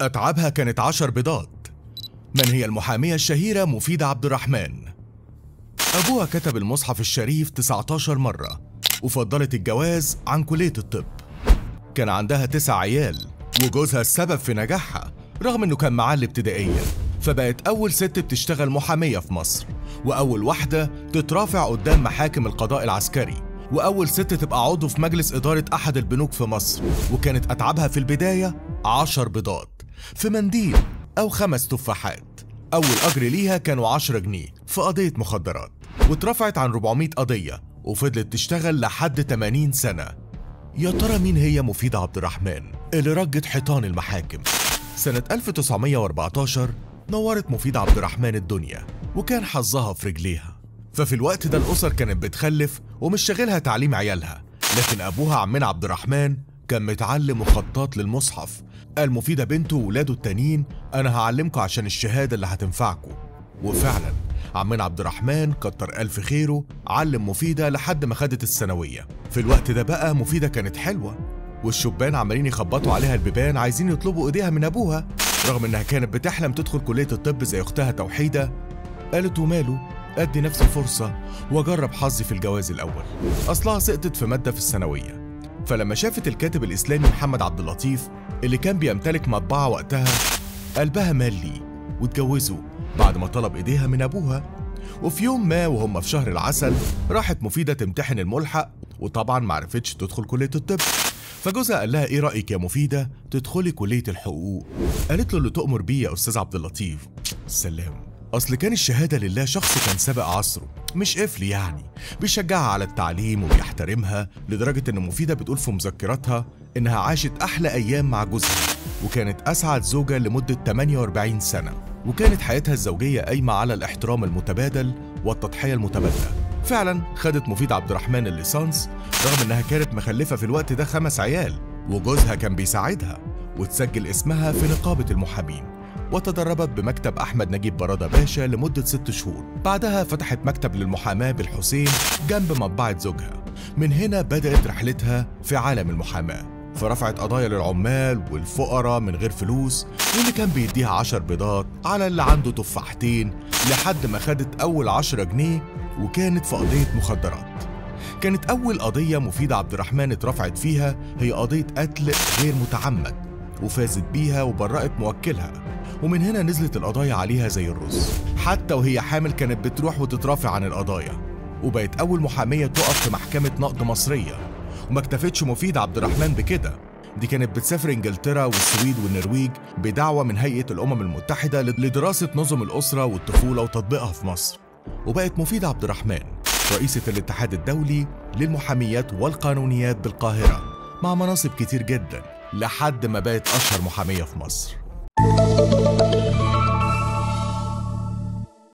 أتعابها كانت عشر بيضات من هي المحامية الشهيرة مفيدة عبد الرحمن أبوها كتب المصحف الشريف 19 مرة وفضلت الجواز عن كلية الطب كان عندها تسع عيال وجوزها السبب في نجاحها رغم انه كان معاه الابتدائية فبقت أول ست بتشتغل محامية في مصر وأول واحدة تترافع قدام محاكم القضاء العسكري وأول ست تبقى عضو في مجلس إدارة أحد البنوك في مصر وكانت أتعابها في البداية عشر بيضات في منديل أو خمس تفاحات أول أجر ليها كانوا 10 جنيه في قضية مخدرات واترفعت عن 400 قضية وفضلت تشتغل لحد 80 سنة يا ترى مين هي مفيدة عبد الرحمن اللي رجت حيطان المحاكم سنة 1914 نورت مفيدة عبد الرحمن الدنيا وكان حظها في رجليها ففي الوقت ده الأسر كانت بتخلف ومش شاغلها تعليم عيالها لكن أبوها عمنا عبد الرحمن كان متعلم وخطاط للمصحف قال مفيدة بنته وولاده التانيين أنا هعلمكم عشان الشهادة اللي هتنفعكم وفعلا عمنا عبد الرحمن كتر ألف خيره علم مفيدة لحد ما خدت الثانوية في الوقت ده بقى مفيدة كانت حلوة والشبان عمالين يخبطوا عليها البيبان عايزين يطلبوا ايديها من ابوها رغم انها كانت بتحلم تدخل كلية الطب زي اختها توحيدة قالت وماله ادي نفسي فرصة واجرب حظي في الجواز الاول اصلها سقطت في مادة في الثانوية فلما شافت الكاتب الاسلامي محمد عبد اللطيف اللي كان بيمتلك مطبعة وقتها قلبها مال ليه واتجوزوا بعد ما طلب ايديها من ابوها وفي يوم ما وهم في شهر العسل راحت مفيدة تمتحن الملحق وطبعا معرفتش تدخل كلية الطب فجوزها قال لها ايه رأيك يا مفيدة تدخلي كلية الحقوق قالت له اللي تؤمر بيه يا أستاذ عبد اللطيف سلام أصل كان الشهادة لله شخص كان سابق عصره مش قفل يعني بيشجعها على التعليم وبيحترمها لدرجة إن مفيدة بتقول في مذكراتها إنها عاشت أحلى أيام مع جوزها وكانت أسعد زوجة لمدة 48 سنة وكانت حياتها الزوجية قايمة على الاحترام المتبادل والتضحية المتبادلة فعلا خدت مفيد عبد الرحمن الليسانس رغم انها كانت مخلفة في الوقت ده خمس عيال وجوزها كان بيساعدها وتسجل اسمها في نقابة المحامين وتدربت بمكتب أحمد نجيب برادة باشا لمدة ست شهور بعدها فتحت مكتب للمحاماة بالحسين جنب مطبعة زوجها من هنا بدأت رحلتها في عالم المحاماة فرفعت قضايا للعمال والفقراء من غير فلوس واللي كان بيديها عشر بيضات على اللي عنده تفاحتين لحد ما خدت أول عشرة جنيه وكانت في قضية مخدرات كانت أول قضية مفيدة عبد الرحمن اترفعت فيها هي قضية قتل غير متعمد وفازت بيها وبرأت موكلها ومن هنا نزلت القضايا عليها زي الرز حتى وهي حامل كانت بتروح وتترافع عن القضايا وبقت أول محامية تقف في محكمة نقد مصرية وما اكتفتش مفيد عبد الرحمن بكده دي كانت بتسافر انجلترا والسويد والنرويج بدعوة من هيئة الأمم المتحدة لدراسة نظم الأسرة والطفولة وتطبيقها في مصر وبقت مفيدة عبد الرحمن رئيسة الاتحاد الدولي للمحاميات والقانونيات بالقاهرة مع مناصب كتير جدا لحد ما بقت أشهر محامية في مصر